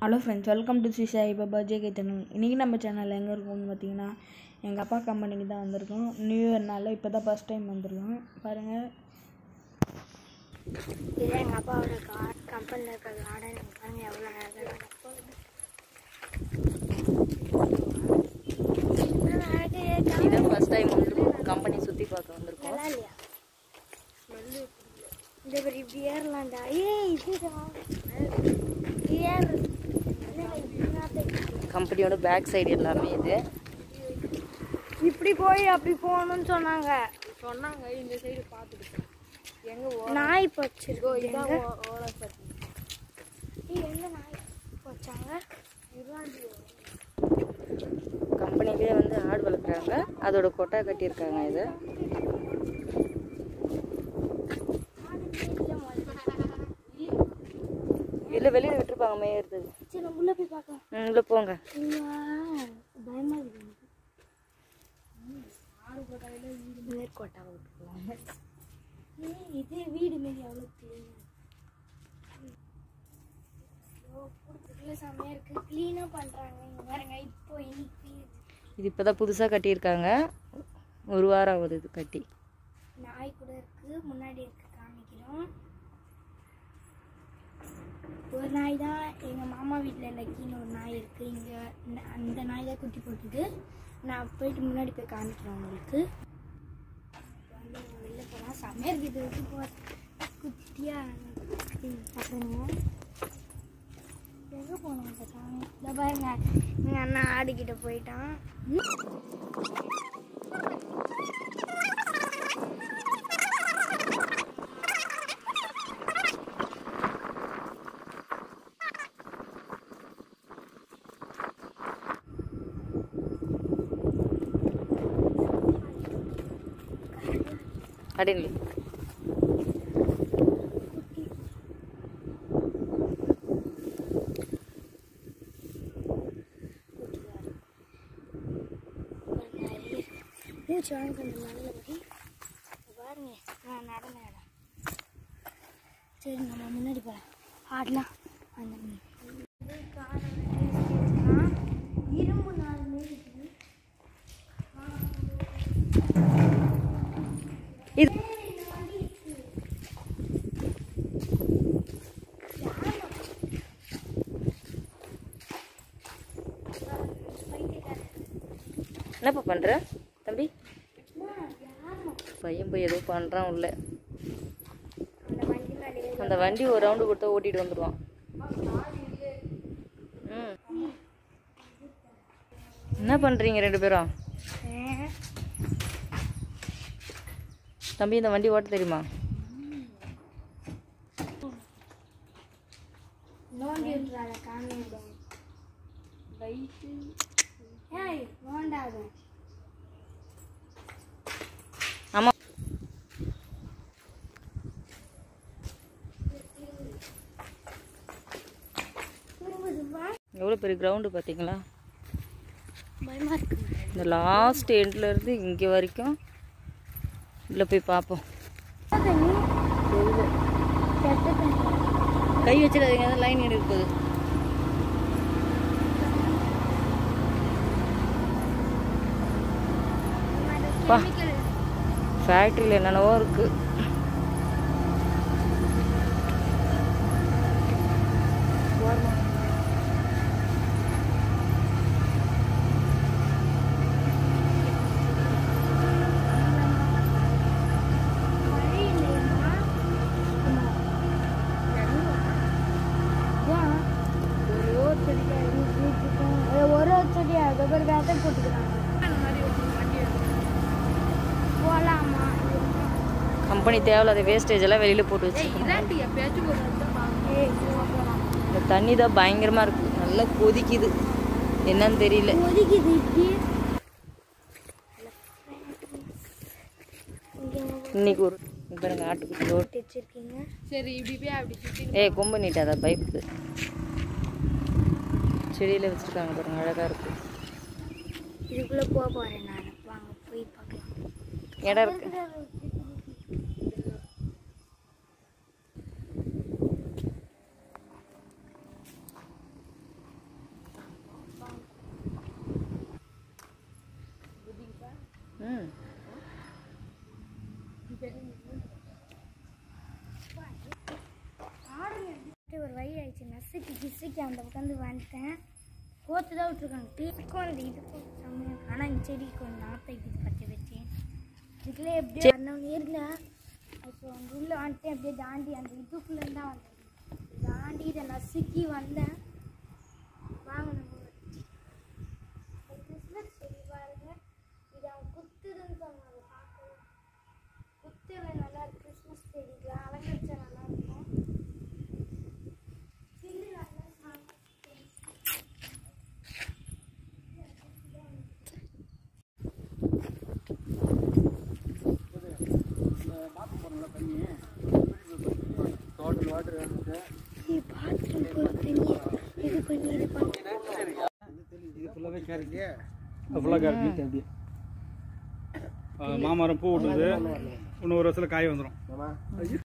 Hello friends welcome to Sri Sai Baba JK channel இன்றைக்கி நம்ம சேனலில் எங்கே இருக்கோம்னு பார்த்தீங்கன்னா எங்கள் அப்பா கம்பெனிக்கு தான் வந்திருக்கோம் நியூ இயர்னால இப்போ தான் ஃபஸ்ட் டைம் வந்திருக்கோம் பாருங்கள் இது எங்கள் அப்பாவோட கார் கம்பெனியில் இருக்கிற கார்டன் பாருங்க எவ்வளோ அழகாக இதான் ஃபர்ஸ்ட் டைம் வந்திருக்கோம் கம்பெனி சுற்றி பார்க்க வந்திருக்கோம் நல்லா இல்லையா ஸ்மெல்லு இந்த மாதிரி இப்படி ஏறலாம்டா ஏய் இதுடா ஏர் கம்பெனியோட பேக் சைடு எல்லாமே இது இப்படி போய் அப்படி போகணும்னு சொன்னாங்க சொன்னாங்க இந்த சைடு பார்த்துட்டு எங்கே நாய் வச்சிருக்கோம் எங்க ஏய், எங்க நாய் வச்சாங்க கம்பெனிலேயே வந்து ஆடு வளர்க்குறாங்க அதோட கொட்டா கட்டியிருக்காங்க இது இல்லை வெளியில் விட்டுருப்பாங்க மேயறதுக்கு சரி நம்ம உள்ள போய் பார்க்கலாம் ம் உள்ள போங்க ஐயா, பயமா இருக்கு மேற்கோட்டா விட்டுருவாங்க இது வீடு மாரி அவ்வளோ கிளீனாக செம்மையாக இருக்குது க்ளீனாக பண்ணுறாங்க இங்கே பாருங்க இப்போ இன்னைக்கு இது இப்போ தான் புதுசாக கட்டியிருக்காங்க ஒரு வாரம் ஆகுது இது கட்டி நாய் கூட இருக்குது முன்னாடி இருக்கு காமிக்கிறோம் ஒரு நாய் தான் எங்கள் மாமா வீட்டில் லக்கின்னு ஒரு நாய் இருக்குது இங்கே அந்த நாய் தான் குட்டி போட்டுது நான் போயிட்டு முன்னாடி போய் காமிக்கிறேன் உங்களுக்கு வந்து வெளில போனால் செம்மையாக இருக்குது இது போ குட்டியாக பார்க்குறீங்க எங்கே போனோம் சாமி இந்த பாருங்க எங்கள் அண்ணா ஆடிக்கிட்ட போயிட்டான் அப்படின்னு மூச்சு வாங்க கொஞ்சம் நல்லபடி பாருங்க நான் நடந்த இடம் சரி நம்ம முன்னாடி போகலாம் ஆடலாம் அந்த இது காரணம் இரும்பு நாள் மாரி இருக்குது இது என்னப்பா பண்ணுற தம்பி பையன் போய் ஏதோ பண்ணுறான் உள்ள அந்த வண்டி மேலே அந்த வண்டி ஒரு ரவுண்டு கொடுத்தா ஓட்டிட்டு வந்துடுவான் ம் என்ன பண்ணுறீங்க ரெண்டு பேரும் தம்பி இந்த வண்டி ஓட்ட தெரியுமா நோண்டி விட்டுறாத காமிடும் ஏய் நோண்டாத ஆமாம் திரும்புதுவா எவ்வளோ பெரிய கிரவுண்டு பார்த்தீங்களா பயமா இருக்கு இந்த லாஸ்ட் இருந்து இங்கே வரைக்கும் உள்ள போய் பார்ப்போம் தண்ணி கெட்ட தண்ணி கை வச்சிடாதீங்க லைன் இருக்குது பா. கெமிக்கல் ஃபேக்ட்ரியில் என்னென்னவோ இருக்குது மழை இல்லையம்மா ஒரே ஒரு செடியா ஒரு ஒரு செடியா அது ஒரு விதை போட்டுக்கிறாங்க போலாமா கம்பெனி தேவையில்லாத வேஸ்டேஜ் எல்லாம் வெளியில் போட்டு வச்சுருக்கோம் ஏய் போகலாம் இந்த தண்ணி தான் பயங்கரமாக இருக்குது நல்லா கொதிக்குது என்னன்னு தெரியல ஒதுக்கிது இப்படி இங்கே இன்னைக்கு ஒரு இங்க பாருங்க ஆட்டுக்குட்டி ரோட் போட்டு வச்சிருக்கீங்க சரி இப்படி போய் அப்படி சுற்றி ஏய் கொம்பு நீட்டாதா பைப்பு செடியில் வச்சுருக்காங்க பாருங்க அழகாக இருக்குது இதுக்குள்ளே போக போகிறேன் நான் வாங்க போய் பார்க்கலாம் இடம் இருக்கு வீட்டு கிசுக்கு அந்த உட்காந்து வந்துட்டேன் கோத்து தான் விட்டுருக்காங்க இதுக்கும் அந்த இதுக்கும் செம்மையா இருக்கு. ஆனா இந்த செடி கொஞ்சம் நாத்தைக்குது பச்சை வச்சு இதுக்குள்ள எப்படியோ அண்ணன் இருந்தேன் அப்புறம் அந்த உள்ள வந்துட்டேன் அப்படியே தாண்டி அந்த இதுக்குள்ளே தான் வந்தேன் தாண்டி இதை நசுக்கி வந்தேன் வாங்க நம்ம ஒரு கிறிஸ்மஸ் செடி பாருங்க இது அவன் குத்துதுன்னு சொன்னாங்க பார்க்கவே குத்துல நல்லா இருக்கு கிறிஸ்மஸ் செடிக்கலாம் அலங்கரிச்சா நல்லா இருக்கும் சில்லு நல்லா சாப்பிட்டு பாத்ரூம் போகிற தண்ணி இது பண்ணி இது பண்ணி ஃபுல்லாக கேரட் அப்படியே மாமரம் பூ விட்டுது இன்னும் ஒரு வருஷத்துல காய் வந்துடும்